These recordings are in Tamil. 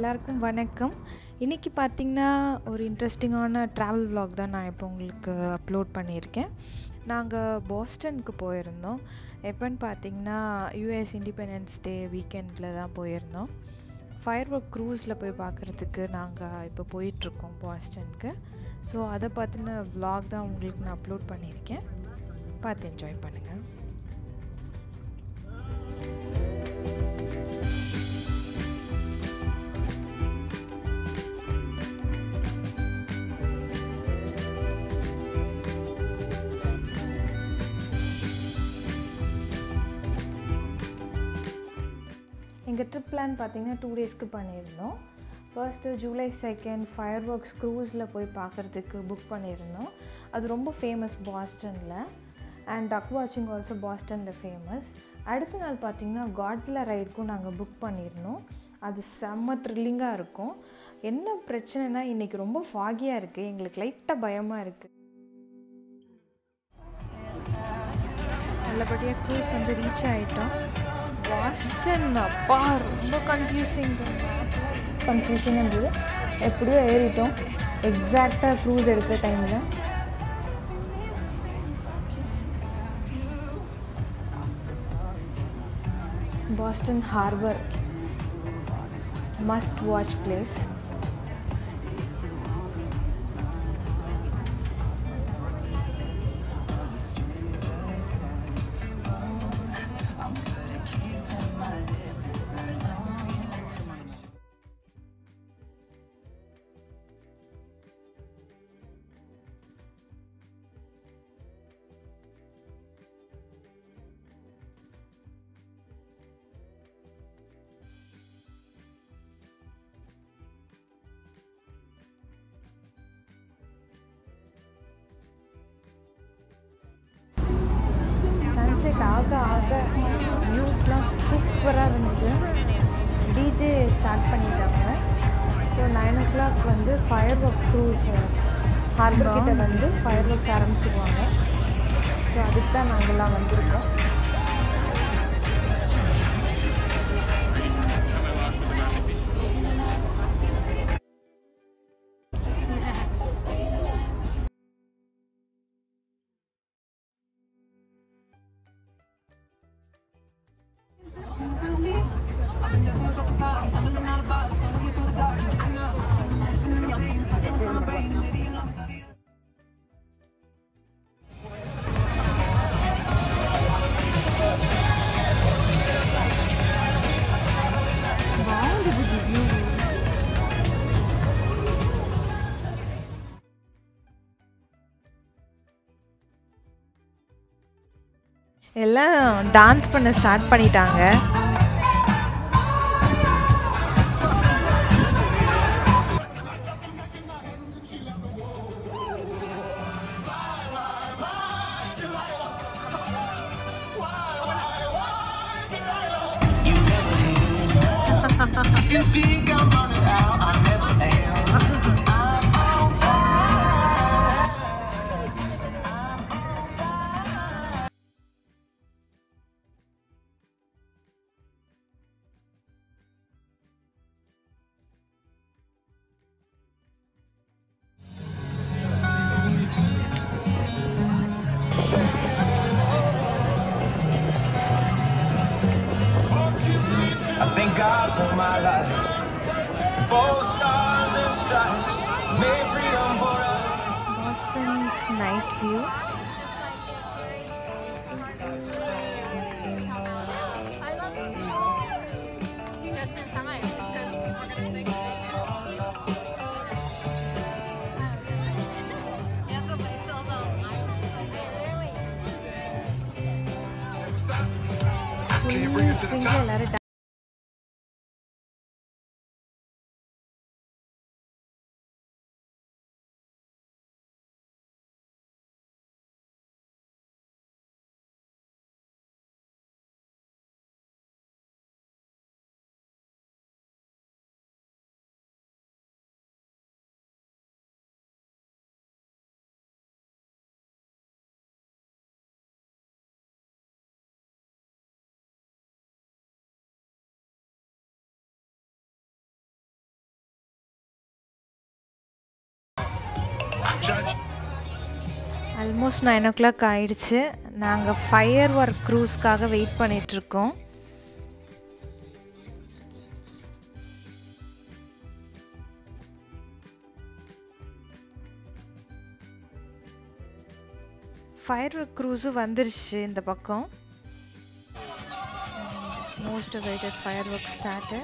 எல்லாருக்கும் வணக்கம் இன்றைக்கி பார்த்திங்கன்னா ஒரு இன்ட்ரெஸ்டிங்கான ட்ராவல் vlog தான் நான் இப்போ உங்களுக்கு அப்லோட் பண்ணியிருக்கேன் நாங்கள் பாஸ்டனுக்கு போயிருந்தோம் எப்போன்னு பார்த்தீங்கன்னா யூஎஸ் இண்டிபெண்டன்ஸ் டே வீக்கெண்டில் தான் போயிருந்தோம் ஃபயர் ஒர்க் க்ரூஸில் போய் பார்க்குறதுக்கு நாங்கள் இப்போ போயிட்டுருக்கோம் பாஸ்டனுக்கு ஸோ அதை பற்றின vlog தான் உங்களுக்கு நான் அப்லோட் பண்ணியிருக்கேன் பார்த்து என்ஜாய் பண்ணுங்கள் எங்கள் ட்ரிப் பிளான் பார்த்தீங்கன்னா டூ டேஸ்க்கு பண்ணியிருந்தோம் first July second fireworks க்ரூஸில் போய் பார்க்குறதுக்கு புக் பண்ணியிருந்தோம் அது ரொம்ப ஃபேமஸ் பாஸ்டனில் அண்ட் டக் வாட்சிங் ஆல்சோ பாஸ்டனில் ஃபேமஸ் அடுத்த நாள் பார்த்தீங்கன்னா காட்ஸில் ரைடுக்கும் நாங்கள் புக் பண்ணியிருந்தோம் அது செம்ம த்ரில்லிங்காக இருக்கும் என்ன பிரச்சனைனா இன்றைக்கி ரொம்ப ஃபாகியாக இருக்குது எங்களுக்கு லைட்டாக பயமாக இருக்குது நல்லபடியாக க்ரூஸ் வந்து ரீச் ஆகிட்டோம் பாஸ்டன் அப்பா ரொம்ப கன்ஃபியூசிங் கன்ஃபியூசிங் இருந்தது எப்படியோ ஏறிட்டோம் எக்ஸாக்டாக க்ரூஸ் எடுக்கிற டைமில் Boston harbour must watch place sunset ஆக ஆக வியூஸ்லாம் சூப்பராக இருந்தது டிஜே ஸ்டார்ட் பண்ணிட்டாங்க ஸோ நைன் ஓ கிளாக் வந்து ஃபயர் ஒர்க்ஸ் க்ரூஸ் ஹார்பர் கிட்ட வந்து ஃபயர் ஒர்க்ஸ் ஆரம்பிச்சிடுவாங்க ஸோ அதுக்கு தான் நாங்கள்லாம் வந்திருக்கோம் బాగుంది వ్యూ எல்லாம் டான்ஸ் பண்ண ஸ்டார்ட் பண்ணிட்டாங்க You think I'm running out, I never am. I thank God for my life. Four stars and stripes, made freedom for us. Boston's night view I love it. Just in time, because we're gonna sing this.你要做没做到吗？ Can you bring it to the top? எல்லாரும் Judge. Almost nine o'clock ஆயிடுச்சு நாங்கள் ஃபயர் ஒர்க் க்ரூஸ்க்காக வெயிட் பண்ணிகிட்ருக்கோம் ஃபயர் ஒர்க் க்ரூஸும் வந்துருச்சு இந்த பக்கம் most waited firework start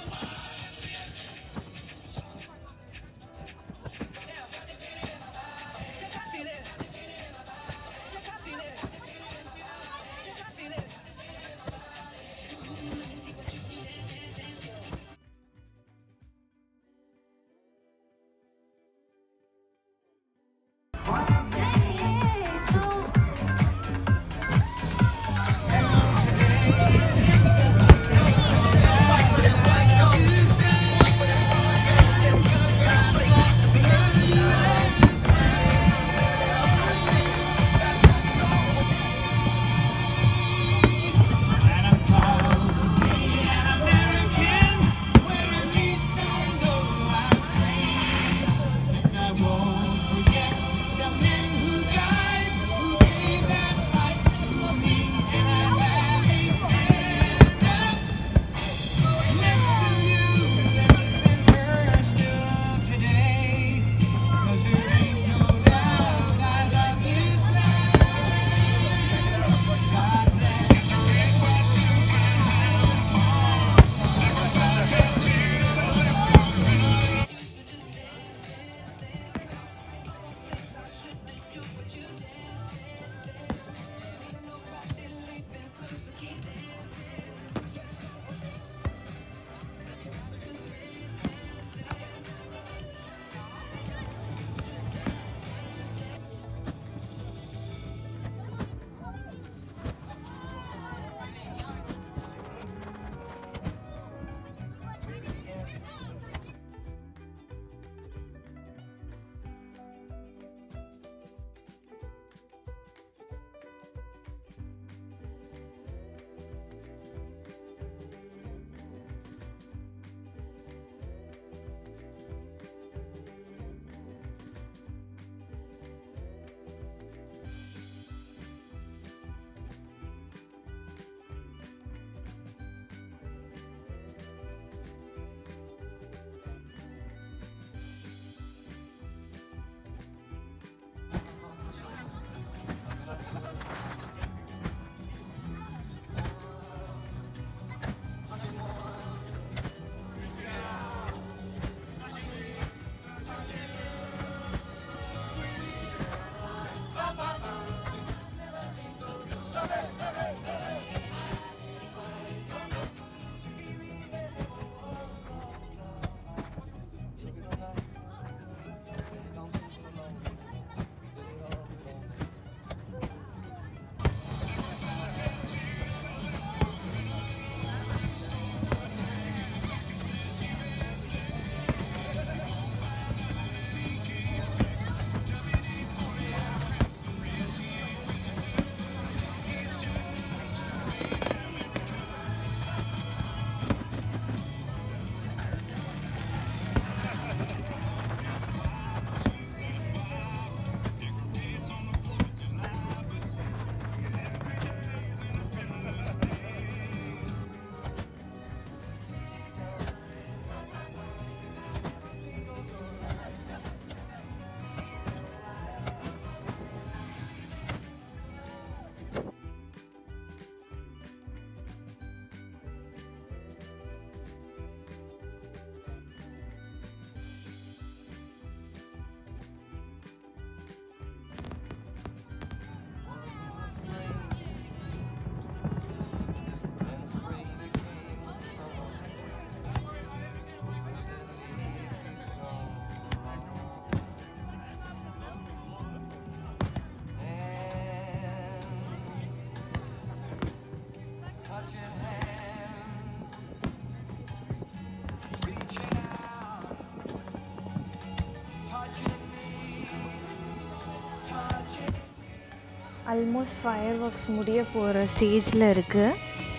almost fireworks முடிய போகிற ஸ்டேஜில் இருக்குது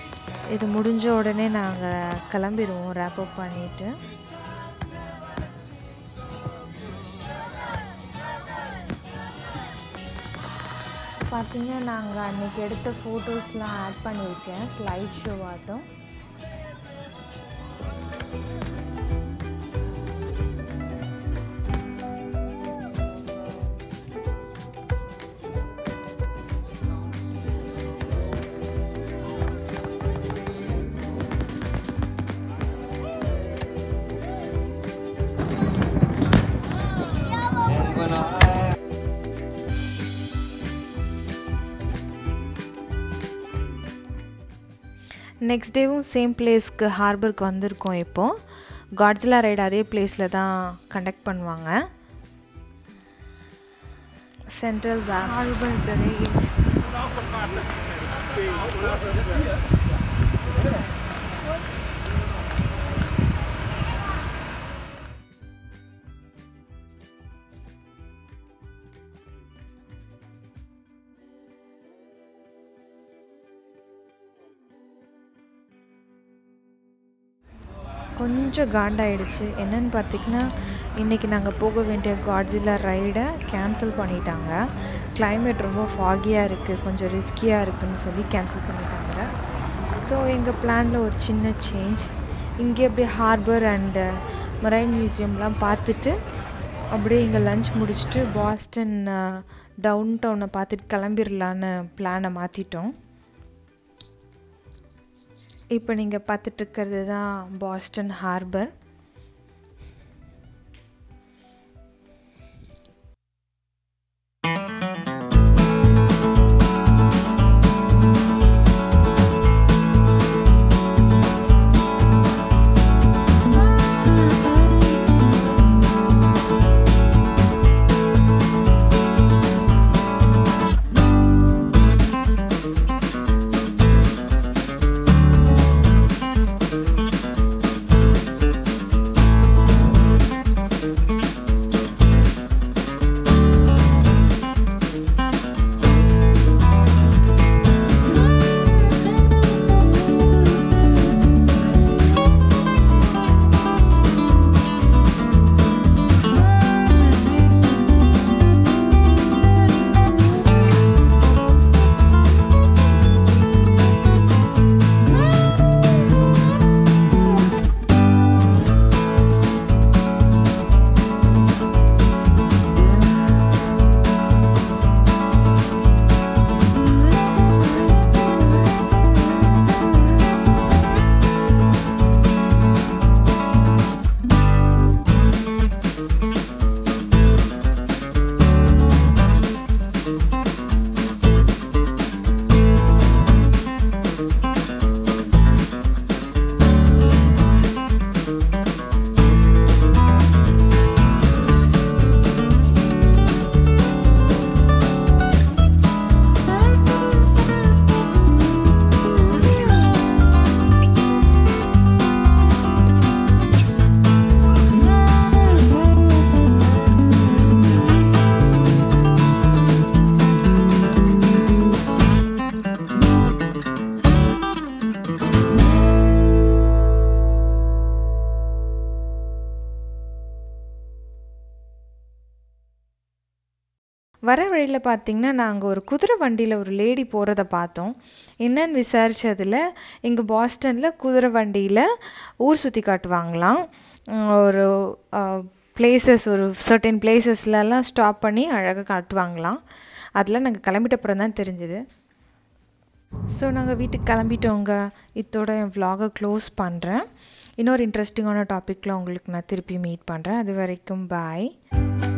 இது முடிஞ்ச உடனே நாங்கள் கிளம்பிடுவோம் ரேப் அப் பண்ணிவிட்டு பார்த்தீங்கன்னா நாங்கள் அன்றைக்கி எடுத்த ஃபோட்டோஸ்லாம் ஆட் பண்ணியிருக்கேன் ஸ்லைட் ஷோ ஆட்டம் நெக்ஸ்ட் டேவும் சேம் பிளேஸ்க்கு ஹார்பருக்கு வந்திருக்கோம் இப்போது காட்ஸிலா ரைடு அதே பிளேஸில் தான் கண்டக்ட் பண்ணுவாங்க சென்ட்ரல் ஹார்பர் கொஞ்சம் காண்டாயிடுச்சு என்னன்னு பார்த்திங்கன்னா இன்றைக்கி நாங்கள் போக வேண்டிய காட்ஸில்லா ரைடை கேன்சல் பண்ணிட்டாங்க கிளைமேட் ரொம்ப ஃபாகியாக இருக்குது கொஞ்சம் ரிஸ்கியாக இருக்குதுன்னு சொல்லி கேன்சல் பண்ணிட்டாங்க ஸோ எங்கள் பிளானில் ஒரு சின்ன சேஞ்ச் இங்கே அப்படியே ஹார்பர் அண்டு மரைன் மியூசியம்லாம் பார்த்துட்டு அப்படியே இங்கே லஞ்ச் முடிச்சுட்டு பாஸ்டன் டவுன் டவுனை பார்த்துட்டு கிளம்பிடலான்னு பிளானை மாற்றிட்டோம் இப்போ நீங்கள் பார்த்துட்ருக்கிறது தான் பாஸ்டன் ஹார்பர் வர வழியில் பார்த்தீங்கன்னா நாங்கள் ஒரு குதிரை வண்டியில் ஒரு லேடி போகிறத பார்த்தோம் என்னன்னு விசாரித்ததில் இங்கே பாஸ்டனில் குதிரை வண்டியில் ஊர் சுற்றி காட்டுவாங்களாம் உம், ஒரு பிளேசஸ் ஒரு சர்டன் பிளேசஸ்லலாம் ஸ்டாப் பண்ணி அழகாக காட்டுவாங்களாம் அதெல்லாம் நாங்கள் கிளம்பிட்டப்புறம் தான் தெரிஞ்சுது ஸோ நாங்கள் வீட்டுக்கு கிளம்பிட்டோங்க இதோட என் vlog-அ க்ளோஸ் பண்ணுறேன் இன்னொரு இன்ட்ரெஸ்டிங்கான டாப்பிக்கில் உங்களுக்கு நான் திருப்பி மீட் பண்ணுறேன் அது வரைக்கும் பாய்